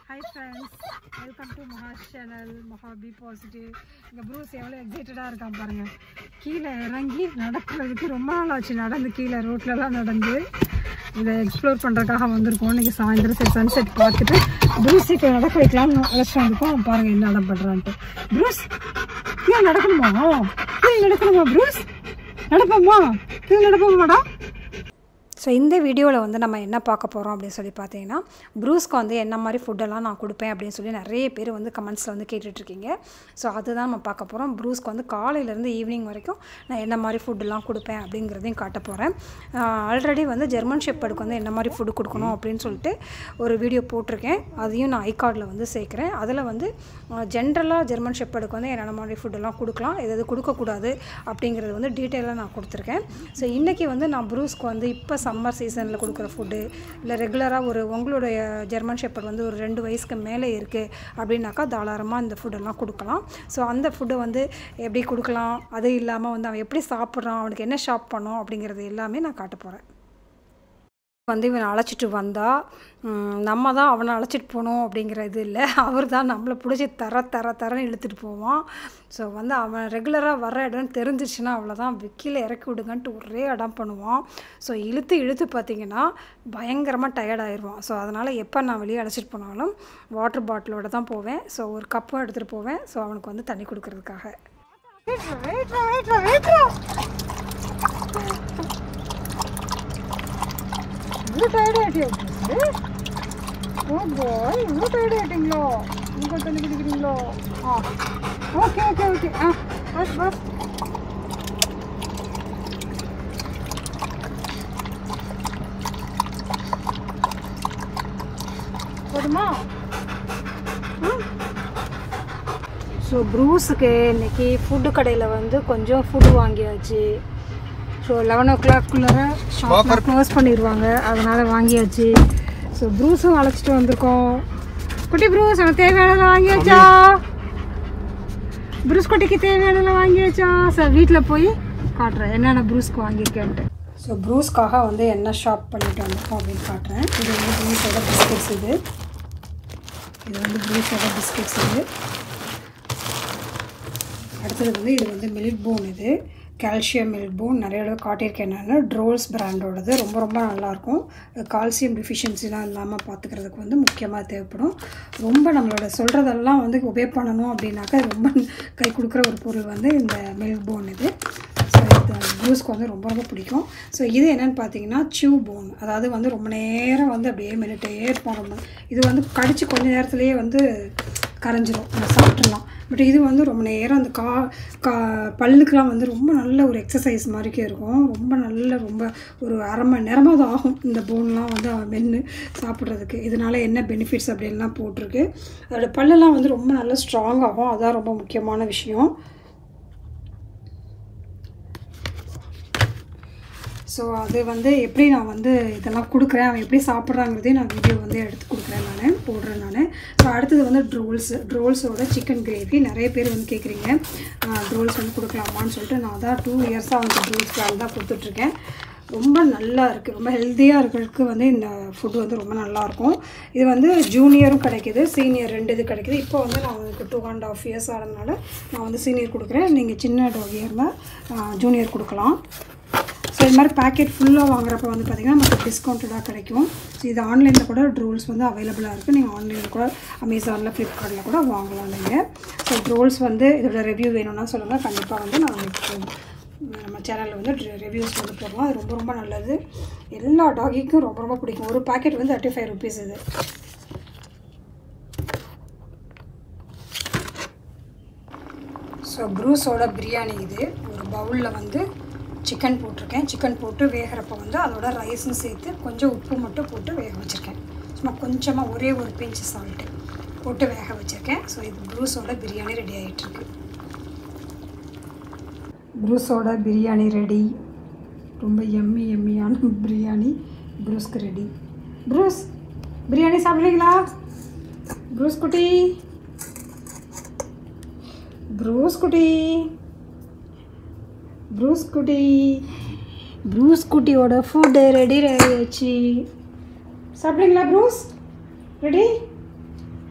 Hi friends welcome to Maha channel Maha be positive இங்கே Bruce எவ்வளோ எக்ஸைட்டடாக இருக்கான் பாருங்க கீழே இறங்கி நடக்கிறதுக்கு ரொம்ப நாள் ஆச்சு நடந்து கீழே ரோட்லலாம் நடந்து இதை எக்ஸ்ப்ளோர் பண்ணுறதுக்காக வந்திருக்கோம் இன்றைக்கி சாயந்தரம் சரி சன்செட் பார்த்துட்டு ப்ரூஸ் இப்போ நடக்க வைக்கலாம்னு அழைச்சிட்டு வந்திருக்கோம் பாருங்கள் என்ன இடம் பண்ணுறான்ட்டு ப்ரூஸ் கீழே நடக்கணுமா கீழே நடக்கணுமா ப்ரூஸ் நடப்போமா கீழே நடப்போமாடா ஸோ இந்த வீடியோவில் வந்து நம்ம என்ன பார்க்க போகிறோம் அப்படின்னு சொல்லி பார்த்தீங்கன்னா ப்ரூஸ்க்கு வந்து என்ன மாதிரி ஃபுட்டெல்லாம் நான் கொடுப்பேன் அப்படின்னு சொல்லி நிறைய பேர் வந்து கமெண்ட்ஸில் வந்து கேட்டுட்ருக்கீங்க ஸோ அதுதான் நம்ம பார்க்க போகிறோம் ப்ரூஸ்க்கு வந்து காலையிலேருந்து ஈவினிங் வரைக்கும் நான் என்ன மாதிரி ஃபுட்டெல்லாம் கொடுப்பேன் அப்படிங்கிறதையும் காட்ட போகிறேன் ஆல்ரெடி வந்து ஜெர்மன் ஷெப்பர்டுக்கு வந்து என்ன மாதிரி ஃபுட்டு கொடுக்கணும் அப்படின்னு சொல்லிட்டு ஒரு வீடியோ போட்டிருக்கேன் அதையும் நான் ஐகார்டில் வந்து சேர்க்குறேன் அதில் வந்து ஜென்ரலாக ஜெர்மன் ஷெப்பர்டுக்கு வந்து என்னென்ன மாதிரி ஃபுட்டெல்லாம் கொடுக்கலாம் எது எது கொடுக்கக்கூடாது அப்படிங்கிறது வந்து டீட்டெயிலாக நான் கொடுத்துருக்கேன் ஸோ இன்றைக்கி வந்து நான் ப்ரூஸ்க்கு வந்து இப்போ சம்மர் சீசனில் கொடுக்குற ஃபுட்டு இல்லை ரெகுலராக ஒரு உங்களுடைய ஜெர்மன் ஷெப்பர்ட் வந்து ஒரு ரெண்டு வயசுக்கு மேலே இருக்குது அப்படின்னாக்கா தாராளமாக இந்த ஃபுட்டெல்லாம் கொடுக்கலாம் ஸோ அந்த ஃபுட்டை வந்து எப்படி கொடுக்கலாம் அது இல்லாமல் வந்து அவன் எப்படி சாப்பிட்றான் அவனுக்கு என்ன ஷாப் பண்ணோம் அப்படிங்கிறது எல்லாமே நான் காட்ட போகிறேன் வந்து இவனை அழைச்சிட்டு வந்தால் நம்ம தான் அவனை அழைச்சிட்டு போகணும் அப்படிங்கிற இது இல்லை அவர் தான் நம்மளை பிடிச்சி தர தர தரன்னு இழுத்துட்டு போவான் ஸோ வந்து அவன் ரெகுலராக வர்ற இடம்னு தெரிஞ்சிச்சுன்னா அவ்வளோதான் கீழே இறக்கி விடுங்கன்ட்டு ஒரே இடம் பண்ணுவான் ஸோ இழுத்து இழுத்து பார்த்திங்கன்னா பயங்கரமாக டயர்ட் ஆயிடுவான் ஸோ அதனால் எப்போ நான் வெளியே அழைச்சிட்டு போனாலும் வாட்டர் பாட்டிலோட தான் போவேன் ஸோ ஒரு கப்பும் எடுத்துகிட்டு போவேன் ஸோ அவனுக்கு வந்து தண்ணி கொடுக்கறதுக்காக இவ்வளோ டயர்ட் ஆகிட்டியா ஓ பாய் இவ்வளோ டயர்ட் ஆகிட்டீங்களோ நீங்கள் தண்ணி குடிக்கிறீங்களோ ஆ ஓகே ஓகே ஓகே ஆ பஸ் பஸ் போதுமா ஸோ ப்ரூஸுக்கு இன்றைக்கி ஃபுட்டு கடையில் வந்து கொஞ்சம் ஃபுட்டு வாங்கியாச்சு ஸோ லெவன் ஓ கிளாக்குள்ளே ஷாப்பில் க்ளோஸ் பண்ணிடுவாங்க அதனால் வாங்கியாச்சு ஸோ ப்ரூஸும் அழைச்சிட்டு வந்திருக்கோம் குட்டி ப்ரூஸ் அவனுக்கு தேவையானதெல்லாம் வாங்கியாச்சா ப்ரூஸ் குட்டிக்கு தேவையானதெல்லாம் வாங்கியாச்சா சார் வீட்டில் போய் காட்டுறேன் என்னென்ன ப்ரூஸ்க்கு வாங்கியிருக்கேன்ட்டு ஸோ ப்ரூஸ்க்காக வந்து என்ன ஷாப் பண்ணிட்டு வந்திருக்கோம் அப்படின்னு காட்டுறேன் இது வந்து ப்ரூஸோட பிஸ்கெட்ஸ் இது இது வந்து ப்ரூஸோட பிஸ்கெட்ஸ் இது அடுத்தது வந்து இது வந்து மில்க் போன் இது கால்சியம் மில்க் போன் நிறைய தடவை காட்டியிருக்கேன் நான் ட்ரோல்ஸ் பிராண்டோடது ரொம்ப ரொம்ப நல்லாயிருக்கும் கால்சியம் டிஃபிஷியன்சிலாம் இல்லாமல் பார்த்துக்கிறதுக்கு வந்து முக்கியமாக தேவைப்படும் ரொம்ப நம்மளோட சொல்கிறதெல்லாம் வந்து ஒபே பண்ணணும் அப்படின்னாக்கா ரொம்ப கை கொடுக்குற ஒரு பொருள் வந்து இந்த மில்க் போன் இது ஸோ இது ப்ரூஸ்க்கு வந்து ரொம்ப ரொம்ப பிடிக்கும் ஸோ இது என்னென்னு பார்த்தீங்கன்னா சியூ போன் அதாவது வந்து ரொம்ப நேரம் வந்து அப்படியே மென்னுட்டே இருப்போம் ரொம்ப இது வந்து கடிச்சு கொஞ்ச நேரத்துலேயே வந்து கரைஞ்சிரும் நம்ம சாப்பிட்றலாம் பட் இது வந்து ரொம்ப நேரம் அந்த கா கா பல்லுக்கெலாம் வந்து ரொம்ப நல்ல ஒரு எக்ஸசைஸ் மாதிரிக்கே இருக்கும் ரொம்ப நல்ல ரொம்ப ஒரு அரை மணி நேரமாக தான் ஆகும் இந்த போன்லாம் வந்து அவன் மென்று சாப்பிட்றதுக்கு இதனால் என்ன பெனிஃபிட்ஸ் அப்படின்லாம் போட்டிருக்கு அதோட பல்லெல்லாம் வந்து ரொம்ப நல்லா ஸ்ட்ராங் ஆகும் அதுதான் ரொம்ப முக்கியமான விஷயம் ஸோ அது வந்து எப்படி நான் வந்து இதெல்லாம் கொடுக்குறேன் அவன் எப்படி சாப்பிட்றாங்கிறதையும் நான் வீடியோ வந்து எடுத்து கொடுக்குறேன் நான் போடுறேன் நான் ஸோ அடுத்தது வந்து ட்ரோல்ஸ் ட்ரோல்ஸோட சிக்கன் கிரேவி நிறைய பேர் வந்து கேட்குறீங்க ட்ரோல்ஸ் வந்து கொடுக்கலாமான்னு சொல்லிட்டு நான் தான் டூ இயர்ஸாக வந்து ட்ரோல்ஸ் பிளான் தான் கொடுத்துட்ருக்கேன் ரொம்ப நல்லா இருக்குது ரொம்ப ஹெல்த்தியாக இருக்கிறதுக்கு வந்து இந்த ஃபுட்டு வந்து ரொம்ப நல்லாயிருக்கும் இது வந்து ஜூனியரும் கிடைக்கிது சீனியர் ரெண்டு இது கிடைக்கிது இப்போ வந்து நான் உங்களுக்கு டூ அண்ட் ஆஃப் இயர்ஸ் ஆனதுனால நான் வந்து சீனியர் கொடுக்குறேன் நீங்கள் சின்ன டாகியாக இருந்தால் ஜூனியர் கொடுக்கலாம் ஸோ இது மாதிரி பேக்கெட் ஃபுல்லாக வாங்குறப்ப வந்து பார்த்திங்கன்னா நமக்கு டிஸ்கவுண்டடாக கிடைக்கும் ஸோ இது ஆன்லைனில் கூட ட்ரோல்ஸ் வந்து அவைலபிளாக இருக்குது நீங்கள் ஆன்லைனில் கூட அமேசானில் ஃப்ளிப்கார்ட்டில் கூட வாங்கலாம் நீங்கள் ஸோ ட்ரோல்ஸ் வந்து இதோட ரிவ்யூ வேணும்னா சொல்லுங்கள் கண்டிப்பாக வந்து நான் உங்களுக்கு நம்ம சேனலில் வந்து ரிவ்யூஸ் வந்து போடுவோம் அது ரொம்ப ரொம்ப நல்லது எல்லா டாகிக்கும் ரொம்ப ரொம்ப பிடிக்கும் ஒரு பேக்கெட் வந்து தேர்ட்டி ஃபைவ் ருபீஸ் இது ஸோ ப்ரூஸோட பிரியாணி இது ஒரு பவுலில் வந்து சிக்கன் போட்டிருக்கேன் சிக்கன் போட்டு வேகிறப்ப வந்து அதோட ரைஸும் சேர்த்து கொஞ்சம் உப்பு மட்டும் போட்டு வேக வச்சுருக்கேன் சும்மா கொஞ்சமாக ஒரே ஒரு பிஞ்சு சால்ட்டு போட்டு வேக வச்சுருக்கேன் ஸோ இது ப்ரூஸோட பிரியாணி ரெடி ஆகிட்டுருக்கு ப்ரூஸோட பிரியாணி ரெடி ரொம்ப எம்மி எம்மியான பிரியாணி ப்ரூஸ்க்கு ரெடி ப்ரூஸ் பிரியாணி சாப்பிட்றீங்களா ப்ரூஸ் குட்டி ப்ரூஸ் குட்டி ப்ரூஸ் குட்டி ப்ரூஸ் குட்டியோட ஃபுட்டு ரெடி ஆயிடுச்சு சாப்பிட்றீங்களா ப்ரூஸ் ரெடி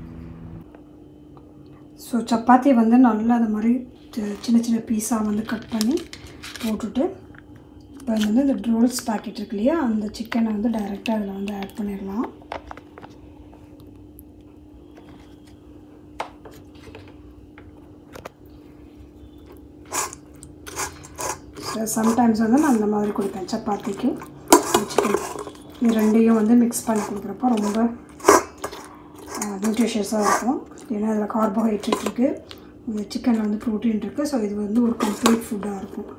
ஸோ சப்பாத்தி வந்து நல்லா அந்த மாதிரி சி- சின்ன சின்ன பீஸாக வந்து கட் பண்ணி போட்டுட்டு இப்போ வந்து இந்த ரோல்ஸ் பாக்கெட் இருக்கு இல்லையா அந்த சிக்கனை வந்து டைரெக்டாக அதில் வந்து ஆட் பண்ணிடலாம் சம்டைம்ஸ் வந்து நான் அந்த மாதிரி கொடுப்பேன் சப்பாத்திக்கு சிக்கன் இது ரெண்டையும் வந்து மிக்ஸ் பண்ணி கொடுக்குறப்ப ரொம்ப நியூட்ரிஷியஸாக இருக்கும் ஏன்னா அதில் கார்போஹைட்ரேட் இருக்குது இந்த சிக்கனில் வந்து ப்ரோட்டீன் இருக்குது ஸோ இது வந்து ஒரு கம்ப்ளீட் ஃபுட்டாக இருக்கும்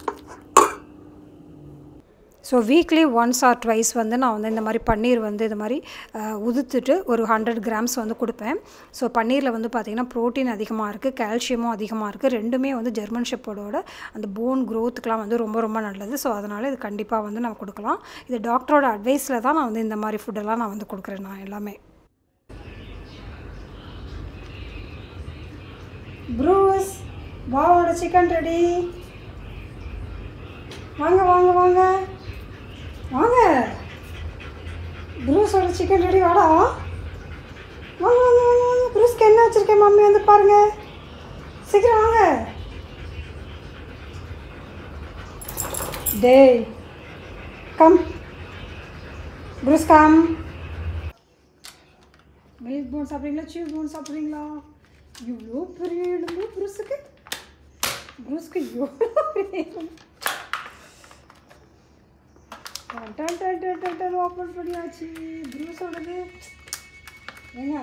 so weekly once or twice வந்து நான் வந்து இந்த மாதிரி பன்னீர் வந்து இது மாதிரி அஹ், உதுத்துட்டு ஒரு ஹண்ட்ரட் கிராம்ஸ் வந்து கொடுப்பேன் ஸோ பன்னீரில் வந்து பார்த்திங்கன்னா ப்ரோட்டீன் அதிகமாக இருக்குது கால்சியமும் அதிகமாக இருக்குது ரெண்டுமே வந்து ஜெர்மன் ஷெப்பர்டோட அந்த போன் க்ரோத்துக்கெலாம் வந்து ரொம்ப ரொம்ப நல்லது ஸோ அதனால் இது கண்டிப்பாக வந்து நம்ம கொடுக்கலாம் இது டாக்டரோட அட்வைஸில் தான் நான் வந்து இந்த மாதிரி ஃபுட்டெல்லாம் நான் வந்து கொடுக்குறேன் நான் எல்லாமே ப்ரூஸ் பாவோட சிக்கன் ரெடி வாங்க வாங்க வாங்க வாங்க ப்ரூஸோட சிக்கன் ரெடி வாடா வாங்க வாங்க வாங்க வாங்க ப்ரூஸ்க்கு என்ன வச்சுருக்கேன் மம்மி வந்து பாருங்க சீக்கிரம் வாங்க டேய் come Bruce come milk bone சாப்பிட்றீங்களா சீஸ் போன் சாப்பிட்றீங்களா இவ்வளோ பெரிய எலும்பு ப்ரூஸுக்கு ப்ரூஸ்க்கு எவ்வளோ பெரிய எலும்பு டன் டன் டன் டன் டன் ஓப்பன் பண்ணியாச்சு ப்ரூஸோடது ஏங்க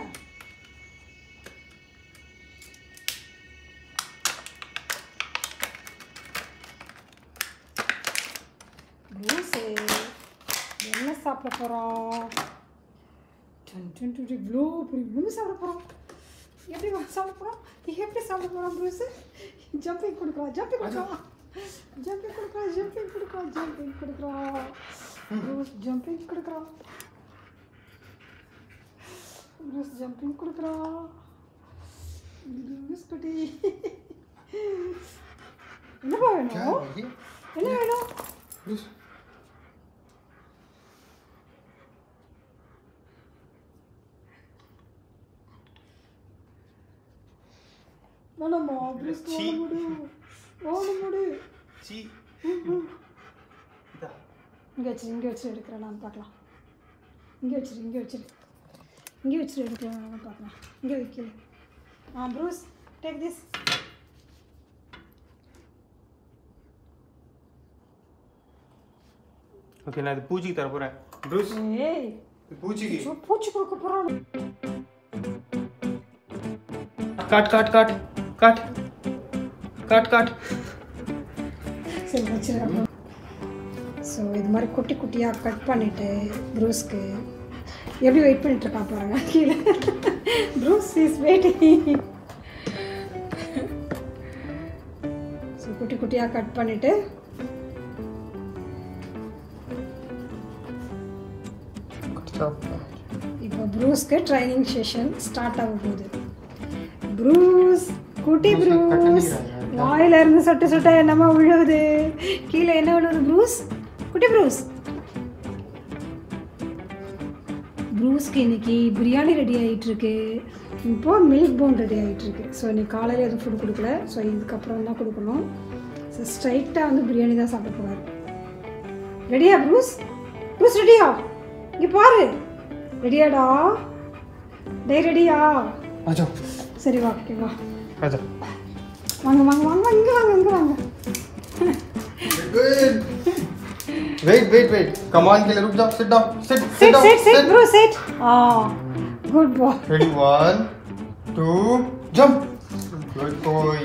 ப்ரூஸு என்ன சாப்பிட போகிறோம் டன் டன் டன் இவ்வளோ பெரிய இவ்வளோ சாப்பிட போகிறோம் எப்படி வா- சாப்பிட போகிறோம் எப்படி சாப்பிட போகிறோம் ப்ரூஸு ஜம்பிங் கொடுக்குறோம் ஜம்பிங் கொடுக்குறோம் ஜம்பிங் கொடுக்குறோம் ஜம்பிங் கொடுக்குறோம் ஜம்பிங் கொடுக்குறோம் ப்ரூஸ் ஜம்பிங் கொடுக்குறோம் ப்ரூஸ் ஜம்பிங் கொடுக்குறோம் ப்ரூஸ் குட்டி என்னப்பா வேணும் என்ன வேணும் வேணாமா ப்ரூஸ் சீ. ஓட முடி ஓட முடி சி இதா இங்கே வச்சிரு இங்கே வச்சு எடுக்கிறேன் நான் பார்க்கலாம் இங்கே வச்சிரு இங்கே வச்சிரு இங்கே வச்சிரு எடுக்கலாம் நான் பார்க்கலாம் இங்கே வைக்கல ஆ ப்ரூஸ் டேக் திஸ் ஓகே நான் இது பூச்சிக்கு தர போகிறேன் ப்ரூஸ் ஏய் இது பூச்சிக்கு சோ பூச்சி கொடுக்க போகிறோம் காட் காட் காட் காட் காட் காட் சரி வச்சிருக்கேன் ஸோ இது மாதிரி குட்டி குட்டியாக கட் பண்ணிவிட்டு ப்ரூஸ்க்கு எப்படி வெயிட் பண்ணிட்டு இருக்கான் பாருங்க கீழே ப்ரூஸ் இஸ் வெயிட்டிங் ஸோ குட்டி குட்டியாக கட் பண்ணிவிட்டு இப்போ ப்ரூஸ்க்கு ட்ரைனிங் செஷன் ஸ்டார்ட் ஆக போகுது ப்ரூஸ் குட்டி ப்ரூஸ் வாயில இருந்து சொட்டு சொட்ட என்னமா விழுவுது கீழே என்ன விழுவுது ப்ரூஸ் குட்டி ப்ரூஸ் ப்ரூஸ்க்கு இன்னைக்கு பிரியாணி ரெடி ஆகிட்டு இருக்கு இப்போ மில்க் போன் ரெடி ஆகிட்டு இருக்கு ஸோ இன்னைக்கு காலையில் எதுவும் ஃபுட் கொடுக்கல ஸோ இதுக்கப்புறம் தான் கொடுக்கணும் ஸோ ஸ்ட்ரைட்டாக வந்து பிரியாணி தான் சாப்பிட போவார் ரெடியா ப்ரூஸ் ப்ரூஸ் ரெடியா இங்கே பாரு ரெடியாடா டே ரெடியா ஆச்சோ சரி வா ஓகே வா ஆச்சோ வாங்க வாங்க வாங்க இங்கே வாங்க இங்கே வாங்க वेट वेट वेट कमान के लिए रुक जाओ sit down sit Sit, sit down sit, sit, bro, sit. Ah, good boy. Ready one two jump good boy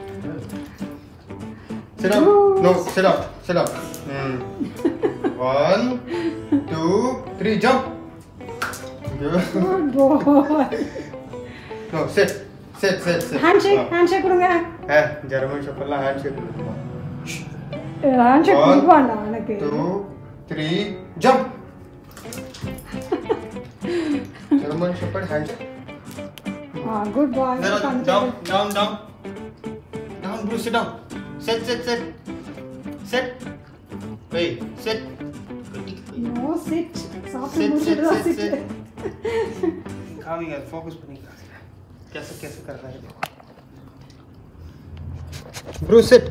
sit down no sit down sit down one two three jump Good boy. No sit sit sit sit Handshake, handshake கொடுங்க. है German shepherd handshake करो Eh, Handshake One, கொடுப்பாண்டா எனக்கு. Two three jump German shepherd handshake Ah, good boy. Zero, உட்காந்து down, down, down. Down, Bruce, sit down. Sit, sit, sit. Sit. Wait, sit. No, sit. சாப்பிட்டு Sit, முடிச்சுட்டு sit, தான் sit, sit. sit. Calming है, focus पर नहीं कर कैसे कैसे कर रहा है देखो Bruce, sit.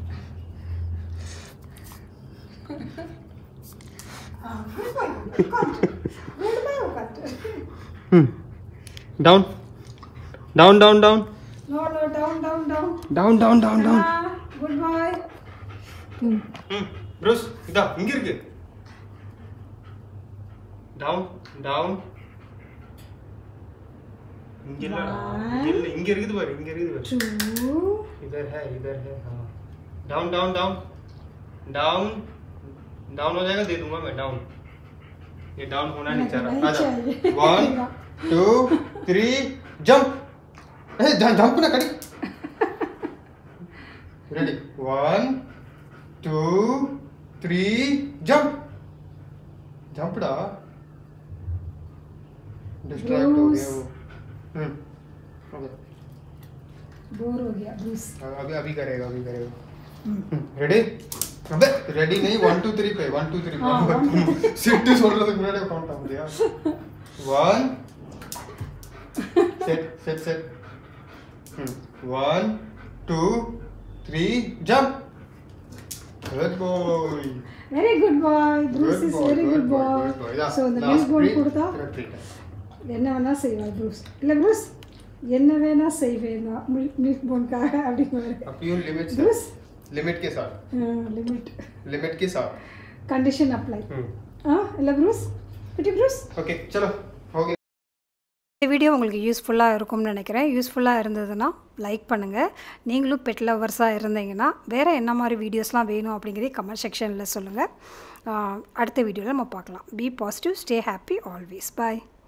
Hmm. Down. Down, down, down. No, no, down, down, down. Down, down, down, down. Ah, good boy. Hmm. ம் ப்ரூஸ் இதா இங்க இருக்கு டவுன் டவுன் இங்க இல்ல இங்க இல்ல இங்க இருக்குது பாரு இங்க இருக்குது பாரு Two. इधर है इधर है हाँ down down down down down हो जाएगा दे दूंगा मैं डाउन ये डाउन होना नहीं चाह नहीं रहा आजा चाहिए। One two three jump jump ना करी ready one two three jump jump डा डिस्ट्रैक्ट हो गया वो हम्म ओके बोर हो गया ब्रूस अभी अभी करेगा अभी करेगा ரெடி அபே ரெடி नहीं वन टू थ्री पे वन टू थ्री हाँ, one, சிட்டு சொல்றதுக்கு முன்னாடி கவுண்ட் ஆகும் இல்லையா one set set set one two three jump good boy very good boy Bruce is very good boy so இந்த மில்க் போன் கொடுத்தா என்ன வேணா செய்வார் ப்ரூஸ் இல்லை ப்ரூஸ் என்ன வேணா செய்வேன் நான் மில்க் மில்க் போனுக்காக அப்படிங்குவாரு अपनी लिमिट से ப்ரூஸ் लिमिट के साथ லிமிட் लिमिट के साथ கண்டிஷன் அப்ளை ஆ இல்லை ப்ரூஸ் குட்டி ப்ரூஸ் ओके चलो हो गया இந்த வீடியோ உங்களுக்கு யூஸ்ஃபுல்லாக இருக்கும்னு நினைக்கிறேன் யூஸ்ஃபுல்லாக இருந்ததுன்னா லைக் பண்ணுங்கள் நீங்களும் பெட் லவர்ஸாக இருந்தீங்கன்னா வேறு என்ன மாதிரி வீடியோஸ்லாம் வேணும் அப்படிங்கிறதே கமெண்ட் செக்ஷனில் சொல்லுங்கள் அடுத்த வீடியோவில் நம்ம பார்க்கலாம் be positive stay happy always bye